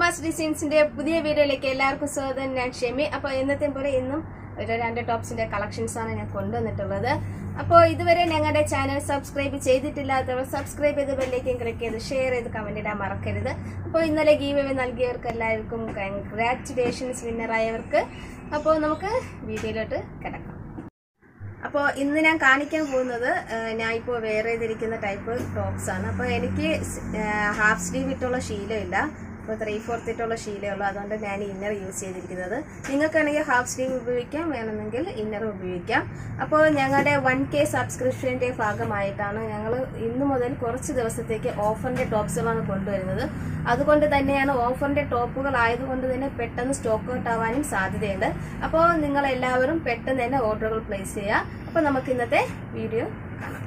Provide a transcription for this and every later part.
ഷമാസ് ഡിസൈൻസിന്റെ പുതിയ വീഡിയോയിലേക്ക് എല്ലാവർക്കും സ്വാഗതം ഞാൻ ഷെമി അപ്പോൾ ഇന്നത്തെ പോലെ ഇന്നും ഒരു രണ്ട് ടോപ്സിന്റെ കളക്ഷൻസ് ആണ് ഞാൻ കൊണ്ടുവന്നിട്ടുള്ളത് അപ്പോൾ ഇതുവരെ ഞങ്ങളുടെ ചാനൽ സബ്സ്ക്രൈബ് ചെയ്തിട്ടില്ലാത്തവർ സബ്സ്ക്രൈബ് ചെയ്ത് ബെല്ലേക്കും ക്ലിക്ക് ചെയ്ത് ഷെയർ ചെയ്ത് കമന്റ് ഇടാൻ മറക്കരുത് അപ്പോൾ ഇന്നലെ ഗീവ് അവേ നൽകിയവർക്ക് എല്ലാവർക്കും കൺഗ്രാറ്റുലേഷൻസ് വിന്നറായവർക്ക് അപ്പോൾ നമുക്ക് വീഡിയോയിലോട്ട് കിടക്കാം അപ്പോൾ ഇന്ന് ഞാൻ കാണിക്കാൻ പോകുന്നത് ഏഹ്, ഞാൻ ഇപ്പോൾ വെയർ ചെയ്തിരിക്കുന്ന ടൈപ്പ് ടോപ്സ് ആണ് അപ്പോൾ എനിക്ക് ഹാഫ് സ്ലീവ് ഇട്ടുള്ള ശീലമില്ല അപ്പോൾ ത്രീ ഫോർത്ത് ഇട്ടുള്ള ശീലമുള്ളൂ അതുകൊണ്ട് ഞാൻ ഇന്നർ യൂസ് ചെയ്തിരിക്കുന്നത് നിങ്ങൾക്കാണെങ്കിൽ ഹാഫ് സ്ലീവ് ഉപയോഗിക്കാം വേണമെങ്കിൽ ഇന്നർ ഉപയോഗിക്കാം അപ്പോൾ ഞങ്ങളുടെ വൺ കെ സബ്സ്ക്രിപ്ഷൻ്റെ ഭാഗമായിട്ടാണ് ഞങ്ങൾ ഇന്നു മുതൽ കുറച്ച് ദിവസത്തേക്ക് ഓഫറിൻ്റെ ടോപ്സുകളാണ് കൊണ്ടുവരുന്നത് അതുകൊണ്ട് തന്നെയാണ് ഓഫറിൻ്റെ ടോപ്പുകൾ ആയതുകൊണ്ട് തന്നെ പെട്ടെന്ന് സ്റ്റോക്ക് ഔട്ട് ആവാനും സാധ്യതയുണ്ട് അപ്പോൾ നിങ്ങൾ എല്ലാവരും പെട്ടെന്ന് തന്നെ ഓർഡറുകൾ പ്ലേസ് ചെയ്യുക അപ്പോൾ നമുക്ക് ഇന്നത്തെ വീഡിയോ കാണാം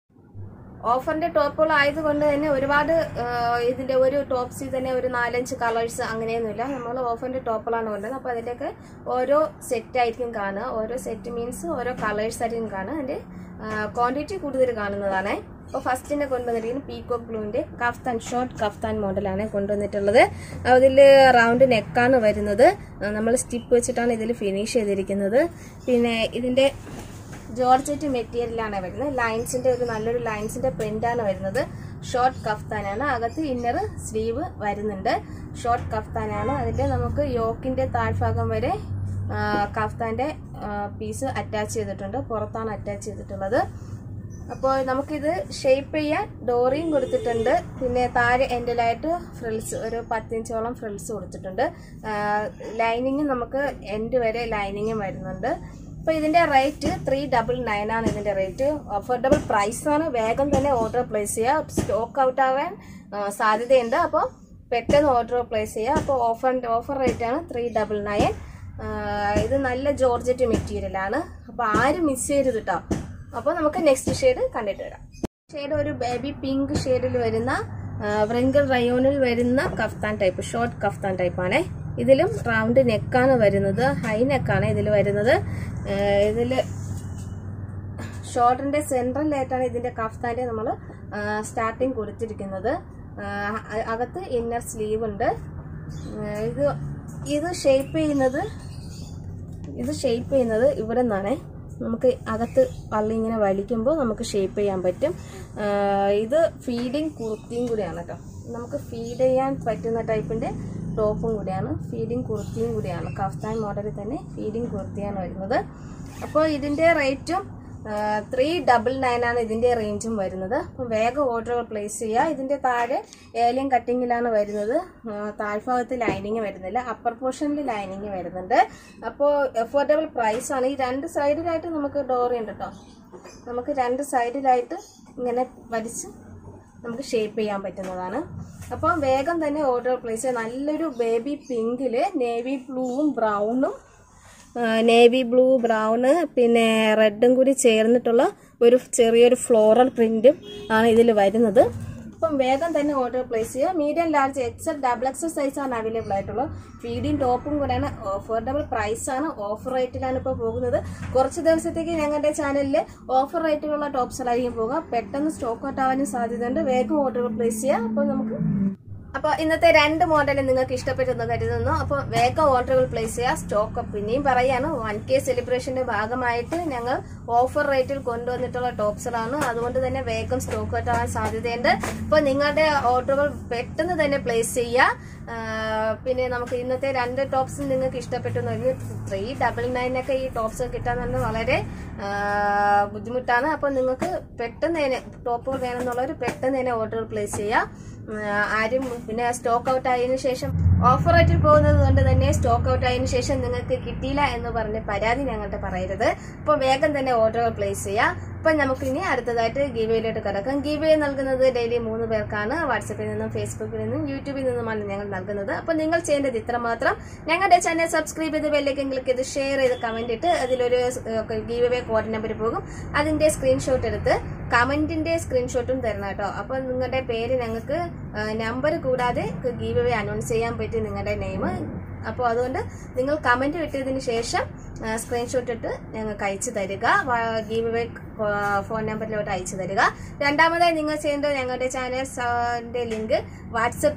ഓഫറിന്റെ ടോപ്പുകൾ ആയതുകൊണ്ട് തന്നെ ഒരുപാട് ആ, ഇതിന്റെ ഒരു ടോപ്സിൽ തന്നെ ഒരു നാലഞ്ച് കളേഴ്സ് അങ്ങനെയൊന്നുമില്ല നമ്മൾ ഓഫറിന്റെ ടോപ്പുകളാണ് കൊണ്ടുവന്നത് അപ്പോൾ അതിൻ്റെയൊക്കെ ഓരോ സെറ്റ് ആയിരിക്കും കാണുക ഓരോ സെറ്റ് മീൻസ് ഓരോ കളേഴ്സ് ആയിരിക്കും കാണുക അതിന്റെ ക്വാണ്ടിറ്റി കൂടുതൽ കാണുന്നതാണ് അപ്പോൾ ഫസ്റ്റിനെ കൊണ്ടുവന്നിരിക്കുന്നത് പീകോക്ക് ബ്ലൂവിന്റെ കഫ്താൻ ഷോർട്ട് കഫ്താൻ മോഡലാണ് കൊണ്ടുവന്നിട്ടുള്ളത് അതിൽ റൗണ്ട് നെക്കാണ് വരുന്നത് നമ്മൾ സ്റ്റിപ്പ് വെച്ചിട്ടാണ് ഇതിൽ ഫിനിഷ് ചെയ്തിരിക്കുന്നത് പിന്നെ ഇതിന്റെ ജോർജറ്റ് മെറ്റീരിയലാണ് വരുന്നത് ലൈൻസിന്റെ ഒരു നല്ലൊരു ലൈൻസിന്റെ പ്രിന്റാണ് വരുന്നത് ഷോർട്ട് കഫ്താനാണ് അകത്ത് ഇന്നർ സ്ലീവ് വരുന്നുണ്ട് ഷോർട്ട് കഫ്താനാണ് അതിന്റെ നമുക്ക് യോക്കിന്റെ താഴ്ഭാഗം വരെ ആ, കഫ്താന്റെ പീസ് അറ്റാച്ച് ചെയ്തിട്ടുണ്ട് പുറത്താണ് അറ്റാച്ച് ചെയ്തിട്ടുള്ളത് അപ്പോൾ നമുക്കിത് ഷേപ്പ് ചെയ്യാൻ ഡോറിയും കൊടുത്തിട്ടുണ്ട് പിന്നെ താഴെ എൻഡിലായിട്ട് ഫ്രിൽസ് ഒരു പത്തിഞ്ചോളം ഫ്രിൽസ് കൊടുത്തിട്ടുണ്ട് ലൈനിങ് നമുക്ക് എൻഡ് വരെ ലൈനിങ്ങും വരുന്നുണ്ട് അപ്പോൾ ഇതിന്റെ റേറ്റ് ത്രീ ഡബിൾ നയൻ ആണ് ഇതിന്റെ റേറ്റ് അഫോർഡബിൾ പ്രൈസ് ആണ് വേഗം തന്നെ ഓർഡർ പ്ലേസ് ചെയ്യുക സ്റ്റോക്ക് ഔട്ട് ആവാൻ ആ, സാധ്യതയുണ്ട് അപ്പോൾ പെട്ടെന്ന് ഓർഡർ പ്ലേസ് ചെയ്യുക അപ്പോൾ ഓഫർ ഓഫർ റേറ്റ് ആണ് ത്രീ ഡബിൾ നയൻ ഇത് നല്ല ജോർജറ്റ് മെറ്റീരിയൽ ആണ് അപ്പോൾ ആരും മിസ് ചെയ്യരുത് കേട്ടോ അപ്പോൾ നമുക്ക് നെക്സ്റ്റ് ഷെയ്ഡ് കണ്ടിട്ട് വരാം ഷെയ്ഡ് ഒരു ബേബി പിങ്ക് ഷെയ്ഡിൽ വരുന്ന വ്രിങ്കിൾ റയോണിൽ വരുന്ന kaftan type short kaftan type ആണ് ഇതിലും റൗണ്ട് നെക്കാണ് വരുന്നത് ഹൈ നെക്കാണ് ഇതിൽ വരുന്നത് ഇതിൽ ഷോർട്ടിന്റെ സെൻട്രലായിട്ടാണ് ഇതിന്റെ കഫ്താന്റെ നമ്മൾ സ്റ്റാർട്ടിങ് കൊടുത്തിരിക്കുന്നത് ആ, അ- അകത്ത് ഇന്നർ സ്ലീവ് ഉണ്ട് ആ, ഇത് ഇത് ഷേപ്പ് ചെയ്യുന്നത് ഇത് ഷേപ്പ് ചെയ്യുന്നത് ഇവിടെ നിന്നാണ് നമുക്ക് അകത്ത് പള്ളി ഇങ്ങനെ വലിക്കുമ്പോൾ നമുക്ക് ഷേപ്പ് ചെയ്യാൻ പറ്റും ആ, ഇത് ഫീഡിങ് കുർത്തിയും കൂടിയാണ് കേട്ടോ നമുക്ക് ഫീഡ് ചെയ്യാൻ പറ്റുന്ന ടൈപ്പിന്റെ ടോപ്പും കൂടിയാണ് ഫീഡിങ് കുർത്തിയും കൂടിയാണ് കഫ്താൻ മോഡലിൽ തന്നെ ഫീഡിങ് കുർത്തിയാണ് വരുന്നത് അപ്പോൾ ഇതിന്റെ റേറ്റും ത്രീ ഡബിൾ നയൻ ആണ് ഇതിന്റെ റേഞ്ചും വരുന്നത് അപ്പോൾ വേഗം ഓർഡറുകൾ പ്ലേസ് ചെയ്യുക ഇതിന്റെ താഴെ ഏലിയൻ കട്ടിങ്ങിലാണ് വരുന്നത് ആ, താഴ്ഭാഗത്ത് ലൈനിങ് വരുന്നില്ല അപ്പർ പോർഷനിൽ ലൈനിങ് വരുന്നുണ്ട് അപ്പോൾ അഫോർഡബിൾ പ്രൈസ് ആണ് ഈ രണ്ട് സൈഡിലായിട്ട് നമുക്ക് ഡോറി ഉണ്ട് കേട്ടോ നമുക്ക് രണ്ട് സൈഡിലായിട്ട് ഇങ്ങനെ വലിച്ച് നമുക്ക് ഷേപ്പ് ചെയ്യാൻ പറ്റുന്നതാണ് അപ്പോൾ വേഗം തന്നെ ഓർഡർ പ്ലേസ് ചെയ്യുക നല്ലൊരു ബേബി പിങ്കില് നേവി ബ്ലൂവും ബ്രൗണും നേവി ബ്ലൂ ബ്രൗണ് പിന്നെ റെഡും കൂടി ചേർന്നിട്ടുള്ള ഒരു ചെറിയൊരു ഫ്ലോറൽ പ്രിന്റും ആണ് ഇതിൽ വരുന്നത് അപ്പം വേഗം തന്നെ ഓർഡർ പ്ലേസ് ചെയ്യുക medium large XL double XL size ആണ് അവൈലബിൾ ആയിട്ടുള്ളത് ഫീഡിങ് ടോപ്പും കൂടെയാണ് അഫോർഡബിൾ പ്രൈസ് ആണ് ഓഫർ റേറ്റിലാണ് ഇപ്പോൾ പോകുന്നത് കുറച്ച് ദിവസത്തേക്ക് ഞങ്ങളുടെ ചാനലിൽ ഓഫർ റേറ്റിലുള്ള ടോപ്സുകളായിരിക്കും പോകുക പെട്ടെന്ന് സ്റ്റോക്ക് ഔട്ട് ആവാനും സാധ്യതയുണ്ട് വേഗം ഓർഡർ പ്ലേസ് ചെയ്യുക അപ്പോൾ നമുക്ക് അപ്പൊ ഇന്നത്തെ രണ്ട് മോഡൽ നിങ്ങൾക്ക് ഇഷ്ടപ്പെട്ടെന്ന് കരുതുന്നു അപ്പൊ വേഗം ഓർഡറുകൾ പ്ലേസ് ചെയ്യുക സ്റ്റോക്ക് പിന്നെയും പറയാണ് വൺ കെ സെലിബ്രേഷന്റെ ഭാഗമായിട്ട് ഞങ്ങൾ ഓഫർ റേറ്റിൽ കൊണ്ടുവന്നിട്ടുള്ള ടോപ്സുകളാണ് അതുകൊണ്ട് തന്നെ വേഗം സ്റ്റോക്ക് ഔട്ട് ആവാൻ സാധ്യതയുണ്ട് അപ്പൊ നിങ്ങളുടെ ഓർഡറുകൾ പെട്ടെന്ന് തന്നെ പ്ലേസ് ചെയ്യുക ആ, പിന്നെ നമുക്ക് ഇന്നത്തെ രണ്ട് ടോപ്സ് നിങ്ങൾക്ക് ഇഷ്ടപ്പെട്ടു ത്രീ ഡബിൾ നയനൊക്കെ ഈ ടോപ്സ് കിട്ടാൻ തന്നെ വളരെ ആ, ബുദ്ധിമുട്ടാണ് അപ്പോൾ നിങ്ങൾക്ക് പെട്ടെന്ന് തന്നെ ടോപ്പുകൾ വേണമെന്നുള്ളവർ പെട്ടെന്ന് തന്നെ ഓർഡർ പ്ലേസ് ചെയ്യുക ഉം, ആരും പിന്നെ സ്റ്റോക്ക് ഔട്ട് ആയതിനു ശേഷം ഓഫർ റേറ്റിൽ പോകുന്നത് കൊണ്ട് തന്നെ സ്റ്റോക്ക് ഔട്ട് ആയതിനു ശേഷം നിങ്ങൾക്ക് കിട്ടിയില്ല എന്ന് പറഞ്ഞ് പരാതി ഞങ്ങളുടെ പറയരുത് അപ്പോൾ വേഗം തന്നെ ഓർഡറുകൾ പ്ലേസ് ചെയ്യുക അപ്പൊ നമുക്ക് ഇനി അടുത്തതായിട്ട് ഗീവയിലോട്ട് കിടക്കാം ഗീവേ നൽകുന്നത് ഡെയിലി മൂന്ന് പേർക്കാണ് വാട്സപ്പിൽ നിന്നും ഫേസ്ബുക്കിൽ നിന്നും യൂട്യൂബിൽ നിന്നുമാണ് ഞങ്ങൾ നൽകുന്നത് അപ്പൊ നിങ്ങൾ ചെയ്യേണ്ടത് ഇത്ര മാത്രം ഞങ്ങളുടെ ചാനൽ സബ്സ്ക്രൈബ് ചെയ്ത് ബെല്ലേക്ക് ക്ലിക്ക് ചെയ്ത് ഷെയർ ചെയ്ത് കമന്റ് ഇട്ട് അതിലൊരു ഗീവേ കോഡ് നമ്പർ പോകും അതിന്റെ സ്ക്രീൻഷോട്ട് എടുത്ത് കമന്റിന്റെ സ്ക്രീൻഷോട്ടും തരണം കേട്ടോ അപ്പൊ നിങ്ങളുടെ പേര് ഞങ്ങൾക്ക് നമ്പർ കൂടാതെ ഗീവ് അനൗൺസ് ചെയ്യാൻ പറ്റും നിങ്ങളുടെ നെയിം അപ്പോൾ അതുകൊണ്ട് നിങ്ങൾ കമന്റ് ഇട്ടതിന് ശേഷം സ്ക്രീൻഷോട്ട് ഇട്ട് ഞങ്ങൾക്ക് അയച്ചു തരിക ഗീവ് അവേ ഫോൺ നമ്പറിലോട്ട് അയച്ചു തരിക രണ്ടാമതായി നിങ്ങൾ ചെയ്യേണ്ടത് ഞങ്ങളുടെ ചാനലിന്റെ ലിങ്ക് വാട്സപ്പിൽ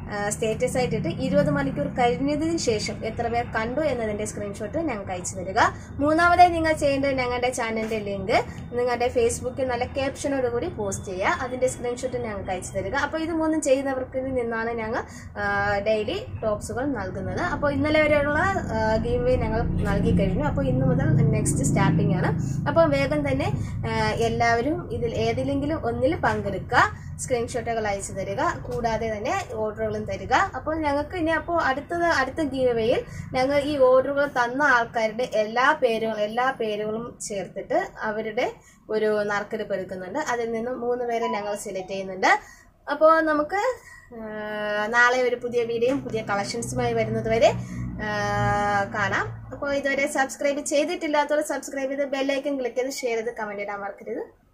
സ്റ്റേറ്റസ് ആയിട്ടിട്ട് ഇരുപത് മണിക്കൂർ കഴിഞ്ഞതിന് ശേഷം എത്ര പേർ കണ്ടു എന്നതിന്റെ സ്ക്രീൻഷോട്ട് ഞങ്ങൾക്ക് അയച്ചു തരിക മൂന്നാമതായി നിങ്ങൾ ചെയ്യേണ്ടത് ഞങ്ങളുടെ ചാനലിന്റെ ലിങ്ക് നിങ്ങളുടെ ഫേസ്ബുക്കിൽ നല്ല ക്യാപ്ഷനോട് കൂടി പോസ്റ്റ് ചെയ്യുക അതിന്റെ സ്ക്രീൻഷോട്ട് ഞങ്ങൾക്ക് അയച്ചു തരിക അപ്പോൾ ഇത് മൂന്നും ചെയ്യുന്നവർക്ക് നിന്നാണ് ഞങ്ങൾ ഡെയിലി ടോപ്സുകൾ നൽകുന്നത് അപ്പോൾ ഇന്നലെ വരെയുള്ള ഗീവ് ഞങ്ങൾ നൽകി കഴിഞ്ഞു അപ്പോൾ ഇന്ന് മുതൽ നെക്സ്റ്റ് സ്റ്റാർട്ടിംഗ് ആണ് അപ്പോൾ വേഗം തന്നെ ആ, എല്ലാവരും ഇതിൽ ഏതിലെങ്കിലും ഒന്നിൽ പങ്കെടുക്കുക സ്ക്രീൻഷോട്ടുകൾ അയച്ചു തരിക കൂടാതെ തന്നെ ഓർഡറുകളും തരിക അപ്പോൾ ഞങ്ങൾക്ക് ഇനി അപ്പോൾ അടുത്തത് അടുത്ത ഗീവയിൽ ഞങ്ങൾ ഈ ഓർഡറുകൾ തന്ന ആൾക്കാരുടെ എല്ലാ പേരുകളും എല്ലാ പേരുകളും ചേർത്തിട്ട് അവരുടെ ഒരു നറുക്കെടുപ്പ് എടുക്കുന്നുണ്ട് അതിൽ നിന്നും മൂന്ന് പേരെ ഞങ്ങൾ സെലക്ട് ചെയ്യുന്നുണ്ട് അപ്പോൾ നമുക്ക് ആ, നാളെ ഒരു പുതിയ വീഡിയോയും പുതിയ കളക്ഷൻസുമായി വരുന്നത് വരെ ആ, കാണാം അപ്പോൾ ഇതുവരെ സബ്സ്ക്രൈബ് ചെയ്തിട്ടില്ലാത്തവർ സബ്സ്ക്രൈബ് ചെയ്ത് ബെല്ലൈക്കൻ ക്ലിക്ക് ചെയ്ത് ഷെയർ ചെയ്ത് കമൻറ്റ് ഇടാൻ മറക്കരുത്